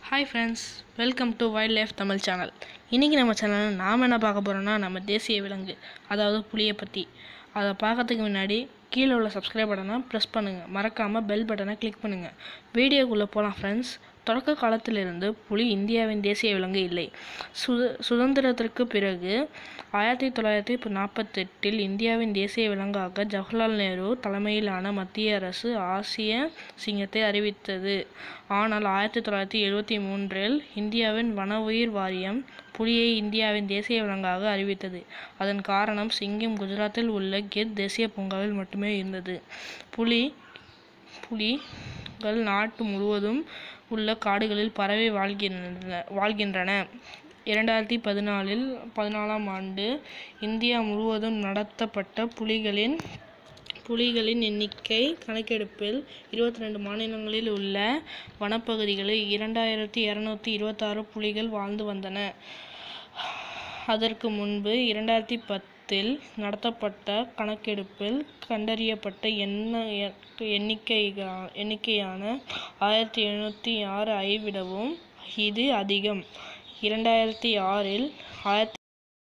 hi friends welcome to wildlife Tamil channel இன்றைக்கி நம்ம சேனலில் நாம் என்ன பார்க்க போகிறோம்னா நம்ம தேசிய விலங்கு அதாவது புலியை பற்றி அதை பார்க்கறதுக்கு முன்னாடி கீழே உள்ள சப்ஸ்கிரைப் பட்டனை ப்ரெஸ் பண்ணுங்கள் மறக்காமல் பெல் பட்டனை கிளிக் பண்ணுங்கள் வீடியோக்குள்ளே போகலாம் ஃப்ரெண்ட்ஸ் தொடக்க காலத்திலிருந்து புலி இந்தியாவின் தேசிய விலங்கு இல்லை சுத சுதந்திரத்திற்கு பிறகு ஆயிரத்தி தொள்ளாயிரத்தி நாற்பத்தெட்டில் இந்தியாவின் தேசிய விலங்காக ஜவஹர்லால் நேரு தலைமையிலான மத்திய அரசு ஆசிய சிங்கத்தை அறிவித்தது ஆனால் ஆயிரத்தி தொள்ளாயிரத்தி எழுபத்தி மூன்றில் இந்தியாவின் வன உயிர் வாரியம் புலியை இந்தியாவின் தேசிய விலங்காக அறிவித்தது அதன் காரணம் சிங்கம் குஜராத்தில் உள்ள கிர் தேசிய பூங்காவில் மட்டுமே இருந்தது புலி புலிகள் நாட்டு முழுவதும் உள்ள காடுகளில் பரவி வாழ்கின்றன வாழ்கின்றன இரண்டாயிரத்தி பதினாலில் பதினாலாம் ஆண்டு இந்தியா முழுவதும் நடத்தப்பட்ட புலிகளின் புலிகளின் எண்ணிக்கை கணக்கெடுப்பில் இருபத்தி ரெண்டு மாநிலங்களில் உள்ள வனப்பகுதிகளில் இரண்டாயிரத்தி இரநூத்தி இருபத்தாறு புலிகள் வாழ்ந்து வந்தன அதற்கு முன்பு இரண்டாயிரத்தி பத்தில் நடத்தப்பட்ட கணக்கெடுப்பில் கண்டறியப்பட்ட எண்ண எண்ணிக்கை எண்ணிக்கையான ஆயிரத்தி எழுநூற்றி ஆறு ஐ விடவும் இது அதிகம் இரண்டாயிரத்தி ஆறில் ஆயிரத்தி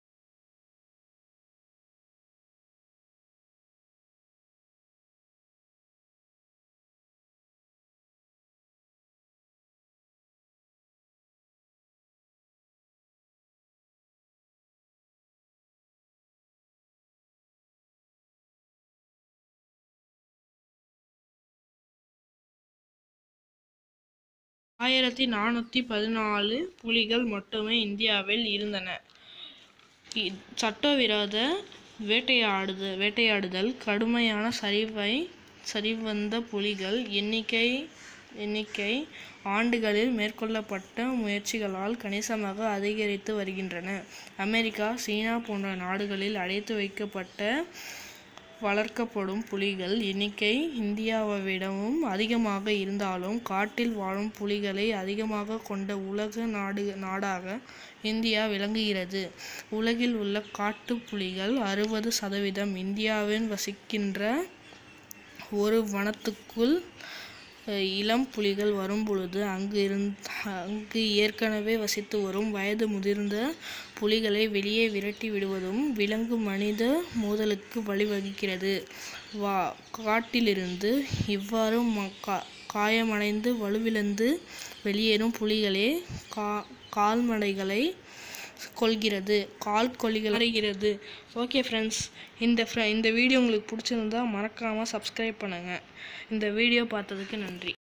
ஆயிரத்தி நானூற்றி பதினாலு புலிகள் மட்டுமே இந்தியாவில் இருந்தன இ- சட்டவிரோத வேட்டையாடுத வேட்டையாடுதல் கடுமையான சரிவை சரிவந்த புலிகள் எண்ணிக்கை எண்ணிக்கை ஆண்டுகளில் மேற்கொள்ளப்பட்ட முயற்சிகளால் கணிசமாக அதிகரித்து வருகின்றன அமெரிக்கா சீனா போன்ற நாடுகளில் அடைத்து வைக்கப்பட்ட வளர்க்கப்படும் புலிகள் எண்ணிக்கை இந்தியாவை விடவும் அதிகமாக இருந்தாலும் காட்டில் வாழும் புலிகளை அதிகமாக கொண்ட உலக நாடு நாடாக இந்தியா விளங்குகிறது உலகில் உள்ள காட்டுப் புலிகள் அறுபது சதவீதம் இந்தியாவில் வசிக்கின்ற ஒரு வனத்துக்குள் அஹ், இளம் புலிகள் வரும்பொழுது அங்கு இருந் அங்கு ஏற்கனவே வசித்து வரும் வயது முதிர்ந்த புலிகளை வெளியே விரட்டி விடுவதும் விலங்கு மனித மோதலுக்கு வழிவகுக்கிறது வா காட்டிலிருந்து இவ்வாறு ம- கா- காயமடைந்து வலுவிழந்து வெளியேறும் புலிகளே கா கால்நடைகளை கொள்கிறது கால் கொல்லிகள் அறைகிறது ஓகே ஃப்ரெண்ட்ஸ் இந்த ஃப்ர இந்த வீடியோ உங்களுக்கு பிடிச்சிருந்தா மறக்காமல் சப்ஸ்கிரைப் பண்ணுங்கள் இந்த வீடியோ பார்த்ததுக்கு நன்றி